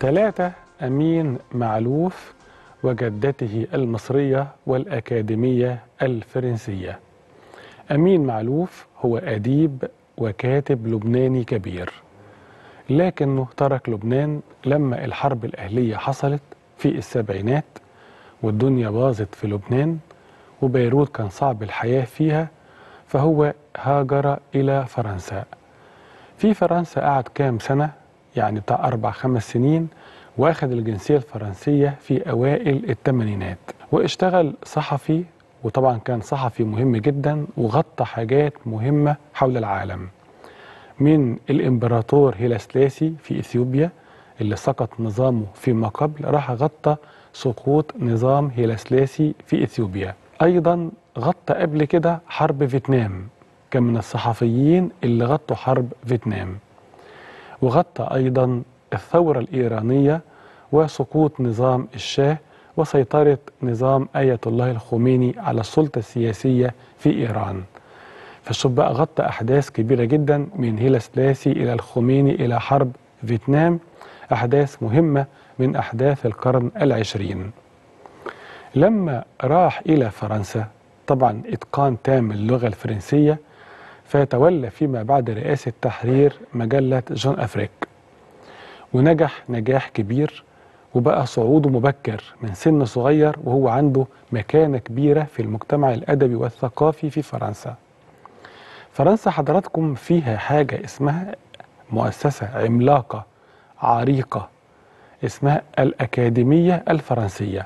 ثلاثة أمين معلوف وجدته المصرية والأكاديمية الفرنسية أمين معلوف هو أديب وكاتب لبناني كبير لكنه ترك لبنان لما الحرب الأهلية حصلت في السبعينات والدنيا باظت في لبنان وبيروت كان صعب الحياة فيها فهو هاجر إلى فرنسا في فرنسا قعد كام سنة يعني بتاع أربع خمس سنين واخد الجنسية الفرنسية في أوائل الثمانينات واشتغل صحفي وطبعا كان صحفي مهم جدا وغطى حاجات مهمة حول العالم من الإمبراطور هيلاسلاسي في إثيوبيا اللي سقط نظامه فيما قبل راح غطى سقوط نظام هيلاسلاسي في إثيوبيا أيضا غطى قبل كده حرب فيتنام كان من الصحفيين اللي غطوا حرب فيتنام وغطى أيضا الثورة الإيرانية وسقوط نظام الشاه وسيطرة نظام آية الله الخميني على السلطة السياسية في إيران فشوف بقى غطى أحداث كبيرة جدا من هيلا سلاسي إلى الخميني إلى حرب فيتنام أحداث مهمة من أحداث القرن العشرين لما راح إلى فرنسا طبعا إتقان تام اللغة الفرنسية فتولى فيما بعد رئاسة تحرير مجلة جون أفريك ونجح نجاح كبير وبقى صعوده مبكر من سن صغير وهو عنده مكانة كبيرة في المجتمع الأدبي والثقافي في فرنسا فرنسا حضراتكم فيها حاجة اسمها مؤسسة عملاقة عريقة اسمها الأكاديمية الفرنسية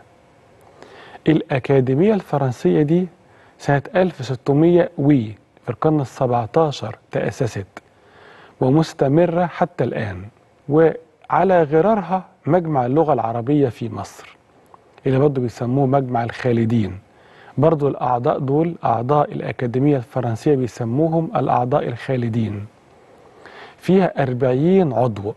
الأكاديمية الفرنسية دي سنة 1600 وي في القرن السبعتاشر تأسست ومستمرة حتى الآن وعلى غرارها مجمع اللغة العربية في مصر اللي برضه بيسموه مجمع الخالدين برضه الأعضاء دول أعضاء الأكاديمية الفرنسية بيسموهم الأعضاء الخالدين فيها أربعين عضو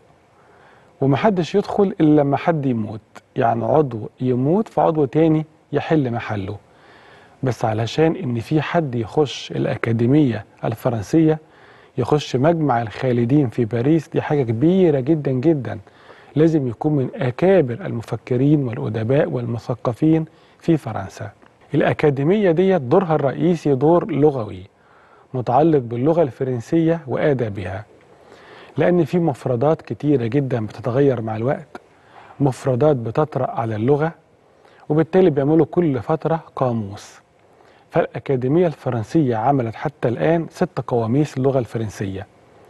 ومحدش يدخل إلا لما حد يموت يعني عضو يموت فعضو تاني يحل محله بس علشان ان في حد يخش الاكاديميه الفرنسيه يخش مجمع الخالدين في باريس دي حاجه كبيره جدا جدا لازم يكون من اكابر المفكرين والادباء والمثقفين في فرنسا الاكاديميه ديت دورها الرئيسي دور لغوي متعلق باللغه الفرنسيه وادابها لان في مفردات كتيره جدا بتتغير مع الوقت مفردات بتطرا على اللغه وبالتالي بيعملوا كل فتره قاموس فالأكاديمية الفرنسية عملت حتى الآن ست قواميس اللغة الفرنسية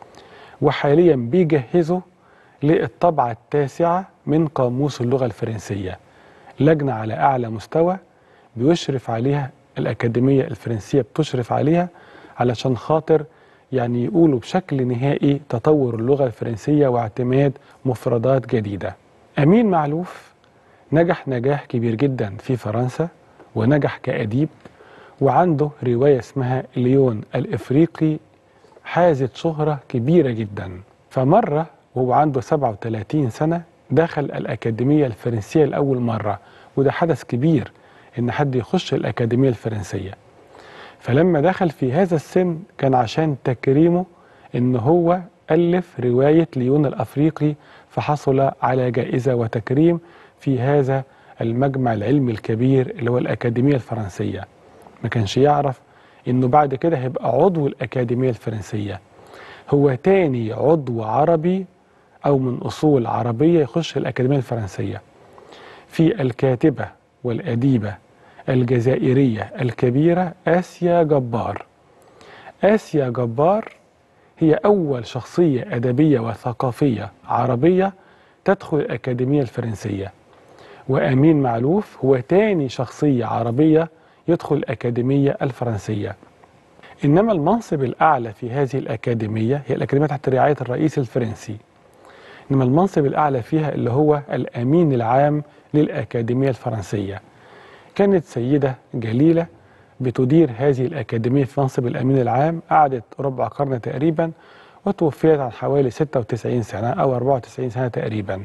وحاليا بيجهزوا للطبعة التاسعة من قاموس اللغة الفرنسية لجنة على أعلى مستوى بيشرف عليها الأكاديمية الفرنسية بتشرف عليها علشان خاطر يعني يقولوا بشكل نهائي تطور اللغة الفرنسية واعتماد مفردات جديدة أمين معلوف نجح نجاح كبير جدا في فرنسا ونجح كأديب وعنده رواية اسمها ليون الإفريقي حازت شهرة كبيرة جدا فمرة وهو عنده 37 سنة دخل الأكاديمية الفرنسية لأول مرة وده حدث كبير إن حد يخش الأكاديمية الفرنسية فلما دخل في هذا السن كان عشان تكريمه إن هو ألف رواية ليون الأفريقي فحصل على جائزة وتكريم في هذا المجمع العلمي الكبير اللي هو الأكاديمية الفرنسية ما كانش يعرف انه بعد كده هيبقى عضو الاكاديميه الفرنسيه هو تاني عضو عربي او من اصول عربيه يخش الاكاديميه الفرنسيه في الكاتبه والاديبه الجزائريه الكبيره اسيا جبار اسيا جبار هي اول شخصيه ادبيه وثقافيه عربيه تدخل الاكاديميه الفرنسيه وامين معلوف هو تاني شخصيه عربيه يدخل الأكاديمية الفرنسية إنما المنصب الأعلى في هذه الأكاديمية هي الأكاديمية تحت رعاية الرئيس الفرنسي إنما المنصب الأعلى فيها اللي هو الأمين العام للأكاديمية الفرنسية كانت سيدة جليلة بتدير هذه الأكاديمية في منصب الأمين العام قعدت ربع قرن تقريبا وتوفيت عن حوالي 96 سنة أو 94 سنة تقريبا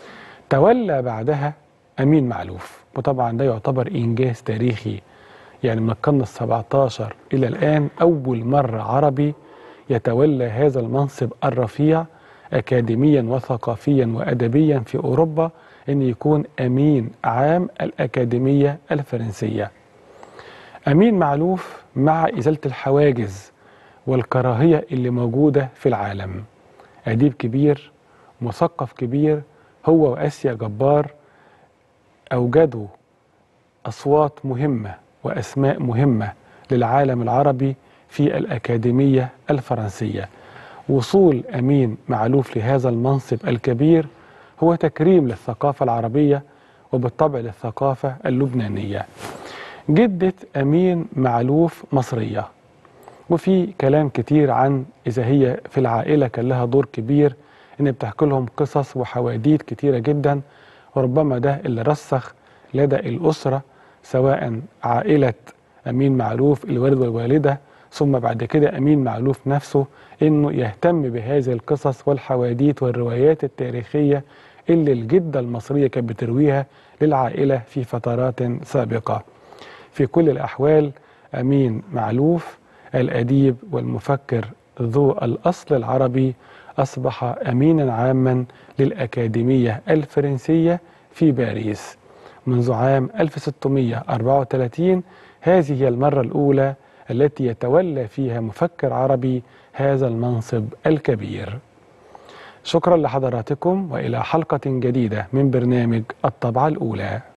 تولى بعدها أمين معلوف وطبعا ده يعتبر إنجاز تاريخي يعني من القرن السبعتاشر إلى الآن أول مرة عربي يتولى هذا المنصب الرفيع أكاديميا وثقافيا وأدبيا في أوروبا أن يكون أمين عام الأكاديمية الفرنسية أمين معلوف مع إزالة الحواجز والكراهية اللي موجودة في العالم أديب كبير مثقف كبير هو وأسيا جبار أوجدوا أصوات مهمة وأسماء مهمة للعالم العربي في الأكاديمية الفرنسية وصول أمين معلوف لهذا المنصب الكبير هو تكريم للثقافة العربية وبالطبع للثقافة اللبنانية جدة أمين معلوف مصرية وفي كلام كتير عن إذا هي في العائلة كان لها دور كبير إن بتحكي لهم قصص وحواديت كتيرة جدا وربما ده اللي رسخ لدى الأسرة سواء عائلة أمين معلوف الوالد والوالدة ثم بعد كده أمين معلوف نفسه إنه يهتم بهذه القصص والحواديت والروايات التاريخية اللي الجدة المصرية كانت بترويها للعائلة في فترات سابقة في كل الأحوال أمين معلوف الأديب والمفكر ذو الأصل العربي أصبح أمينا عاما للأكاديمية الفرنسية في باريس منذ عام 1634 هذه هي المرة الأولى التي يتولى فيها مفكر عربي هذا المنصب الكبير شكرا لحضراتكم وإلى حلقة جديدة من برنامج الطبعة الأولى